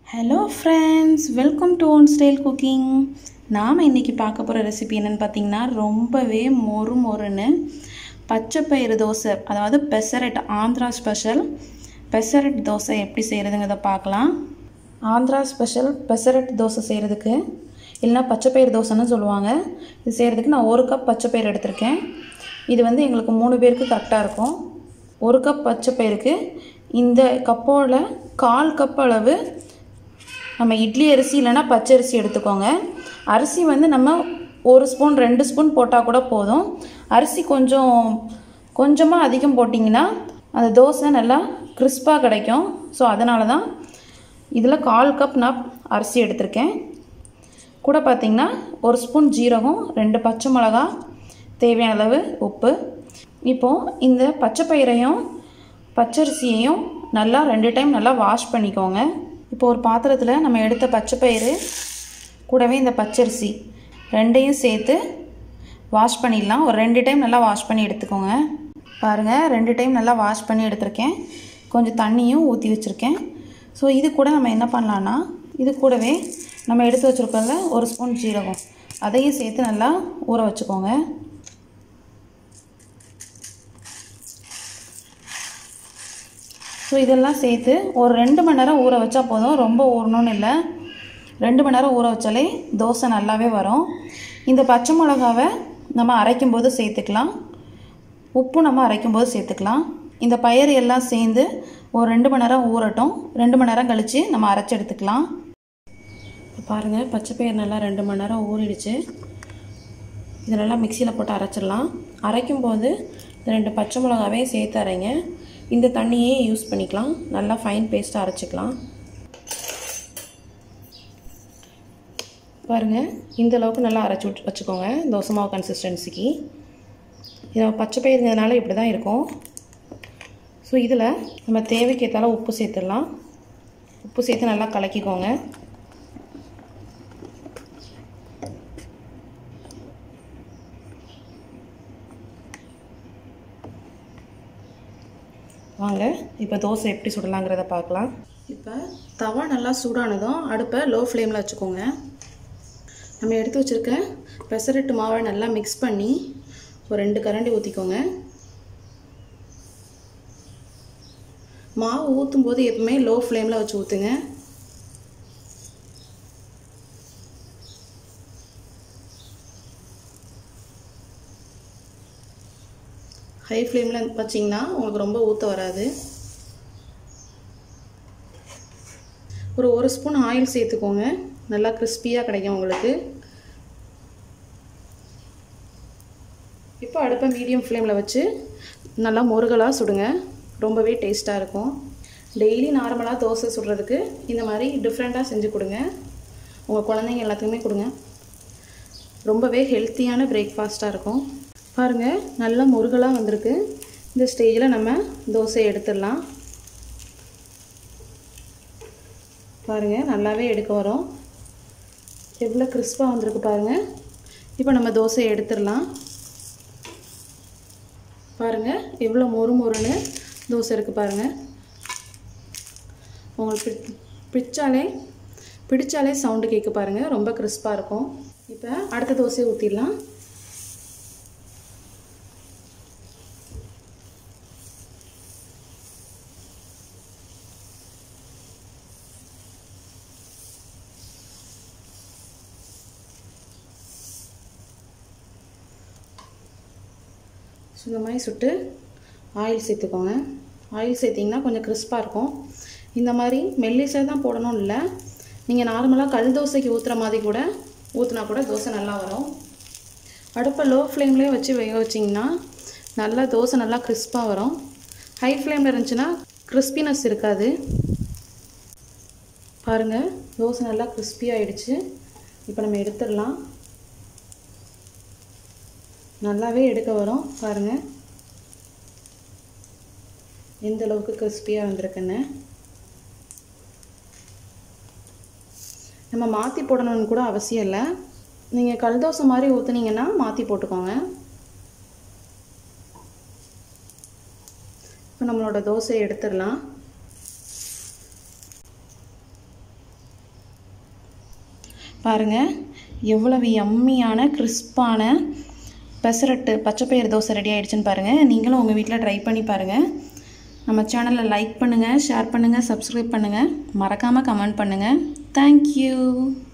hello friends welcome to own style cooking நாம் இன்றைக்கி பார்க்க போகிற ரெசிபி என்னென்னு பார்த்தீங்கன்னா ரொம்பவே மொறு மொறுன்னு பச்சை பயிறு தோசை அதாவது பெசரட் ஆந்திரா ஸ்பெஷல் பெசரட் தோசை எப்படி செய்கிறதுங்கிறத பார்க்கலாம் ஆந்திரா ஸ்பெஷல் பெசரட் தோசை செய்கிறதுக்கு இல்லைனா பச்சை பயிறு தோசைன்னு சொல்லுவாங்க இது செய்கிறதுக்கு நான் ஒரு கப் பச்சை பயிறு எடுத்திருக்கேன் இது வந்து எங்களுக்கு மூணு பேருக்கு கரெக்டாக இருக்கும் ஒரு கப் பச்சை பயிருக்கு இந்த கப்போட கால் கப் அளவு நம்ம இட்லி அரிசி இல்லைன்னா பச்சை அரிசி எடுத்துக்கோங்க அரிசி வந்து நம்ம ஒரு ஸ்பூன் ரெண்டு ஸ்பூன் போட்டால் கூட போதும் அரிசி கொஞ்சம் கொஞ்சமாக அதிகம் போட்டிங்கன்னா அந்த தோசை நல்லா கிறிஸ்பாக கிடைக்கும் ஸோ அதனால தான் இதில் கால் கப் நான் அரிசி எடுத்திருக்கேன் கூட பார்த்திங்கன்னா ஒரு ஸ்பூன் ஜீரகம் ரெண்டு பச்சை மிளகா தேவையான அளவு உப்பு இப்போது இந்த பச்சை பயிரையும் பச்சரிசியையும் நல்லா ரெண்டு டைம் நல்லா வாஷ் பண்ணிக்கோங்க இப்போ ஒரு பாத்திரத்தில் நம்ம எடுத்த பச்சை பயிறு கூடவே இந்த பச்சரிசி ரெண்டையும் சேர்த்து வாஷ் பண்ணிடலாம் ஒரு ரெண்டு டைம் நல்லா வாஷ் பண்ணி எடுத்துக்கோங்க பாருங்கள் ரெண்டு டைம் நல்லா வாஷ் பண்ணி எடுத்திருக்கேன் கொஞ்சம் தண்ணியும் ஊற்றி வச்சுருக்கேன் ஸோ இது கூட நம்ம என்ன பண்ணலான்னா இது கூடவே நம்ம எடுத்து வச்சுருக்கோம்ல ஒரு ஸ்பூன் ஜீரகம் அதையும் சேர்த்து நல்லா ஊற வச்சுக்கோங்க ஸோ இதெல்லாம் சேர்த்து ஒரு ரெண்டு மணி நேரம் ஊற வச்சா போதும் ரொம்ப ஊறணும்னு இல்லை ரெண்டு மணி நேரம் ஊற வச்சாலே தோசை நல்லாவே வரும் இந்த பச்சை மிளகாவை நம்ம அரைக்கும் போது சேர்த்துக்கலாம் உப்பு நம்ம அரைக்கும் போது சேர்த்துக்கலாம் இந்த பயிர் எல்லாம் சேர்ந்து ஒரு ரெண்டு மணி நேரம் ஊறட்டும் ரெண்டு மணி நேரம் கழித்து நம்ம அரைச்சி எடுத்துக்கலாம் பாருங்கள் பச்சை பயிர் நல்லா ரெண்டு மணி நேரம் ஊறிடுச்சு இதை நல்லா மிக்சியில் போட்டு அரைச்சிடலாம் அரைக்கும் போது இந்த ரெண்டு பச்சை மிளகாவே சேர்த்து அரைங்க இந்த தண்ணியே யூஸ் பண்ணிக்கலாம் நல்லா ஃபைன் பேஸ்ட்டாக அரைச்சிக்கலாம் பாருங்கள் இந்த அளவுக்கு நல்லா அரைச்சி விட்டு வச்சுக்கோங்க தோசை மாவு கன்சிஸ்டன்சிக்கு இதை பச்சை பயிருங்கிறதுனால இப்படி தான் இருக்கும் ஸோ இதில் நம்ம தேவைக்கு ஏற்றால உப்பு சேர்த்துடலாம் உப்பு சேர்த்து நல்லா கலக்கிக்கோங்க வாங்க இப்போ தோசை எப்படி சுடலாங்கிறத பார்க்கலாம் இப்போ தவா நல்லா சூடானதும் அடுப்பை லோ ஃப்ளேமில் வச்சுக்கோங்க நம்ம எடுத்து வச்சுருக்க பெசரட்டு மாவை நல்லா மிக்ஸ் பண்ணி ஒரு ரெண்டு கரண்டி ஊற்றிக்கோங்க மாவு ஊற்றும் போது எப்பவுமே லோ ஃப்ளேமில் வச்சு ஊற்றுங்க ஹை ஃப்ளேமில் வச்சிங்கன்னா உங்களுக்கு ரொம்ப ஊற்ற வராது ஒரு ஒரு ஸ்பூன் ஆயில் சேர்த்துக்கோங்க நல்லா கிறிஸ்பியாக கிடைக்கும் உங்களுக்கு இப்போ அடுப்பை மீடியம் ஃப்ளேமில் வச்சு நல்லா முருகலாக சுடுங்க ரொம்பவே டேஸ்ட்டாக இருக்கும் டெய்லி நார்மலாக தோசை சுடுறதுக்கு இந்த மாதிரி டிஃப்ரெண்ட்டாக செஞ்சு கொடுங்க உங்கள் குழந்தைங்க எல்லாத்துக்குமே கொடுங்க ரொம்பவே ஹெல்த்தியான பிரேக்ஃபாஸ்ட்டாக இருக்கும் பாருங்கள் நல்லா முருகலாக வந்திருக்கு இந்த ஸ்டேஜில் நம்ம தோசையை எடுத்துடலாம் பாருங்கள் நல்லாவே எடுக்க வரும் எவ்வளோ கிறிஸ்பாக வந்திருக்கு பாருங்கள் இப்போ நம்ம தோசையை எடுத்துடலாம் பாருங்கள் எவ்வளோ மொறு மொறுன்னு தோசை இருக்குது பாருங்கள் உங்களுக்கு பிடி பிடிச்சாலே பிடிச்சாலே சவுண்டு கேட்க பாருங்கள் ரொம்ப கிறிஸ்பாக இருக்கும் இப்போ அடுத்த தோசையை ஊற்றிடலாம் ஸோ இந்த மாதிரி சுட்டு ஆயில் சேர்த்துக்கோங்க ஆயில் சேர்த்திங்கன்னா கொஞ்சம் கிறிஸ்பாக இருக்கும் இந்த மாதிரி மெல்லிசை தான் போடணும் இல்லை நீங்கள் நார்மலாக கல் தோசைக்கு ஊற்றுற மாதிரி கூட ஊற்றினா கூட தோசை நல்லா வரும் அடுப்பை லோ ஃப்ளேம்லேயே வச்சு வேக வச்சிங்கன்னா நல்லா தோசை நல்லா கிறிஸ்பாக வரும் ஹை ஃப்ளேமில் இருந்துச்சுன்னா கிறிஸ்பினஸ் இருக்காது பாருங்கள் தோசை நல்லா கிறிஸ்பி ஆகிடுச்சு இப்போ நம்ம எடுத்துடலாம் நல்லாவே எடுக்க வரும் பாருங்கள் எந்த அளவுக்கு கிறிஸ்பியாக வந்திருக்குன்னு நம்ம மாற்றி போடணும்னு கூட அவசியம் இல்லை நீங்கள் கல் தோசை மாதிரி ஊற்றுனீங்கன்னா மாற்றி போட்டுக்கோங்க இப்போ நம்மளோட தோசையை எடுத்துடலாம் பாருங்கள் எவ்வளவு யம்மியான கிறிஸ்பான பெசரட்டு பச்சைப்பயிறு தோசை ரெடி ஆயிடுச்சுன்னு பாருங்கள் நீங்களும் உங்கள் வீட்டில் ட்ரை பண்ணி பாருங்கள் நம்ம சேனலை லைக் பண்ணுங்கள் ஷேர் பண்ணுங்கள் சப்ஸ்கிரைப் பண்ணுங்கள் மறக்காமல் கமெண்ட் பண்ணுங்கள் தேங்க்யூ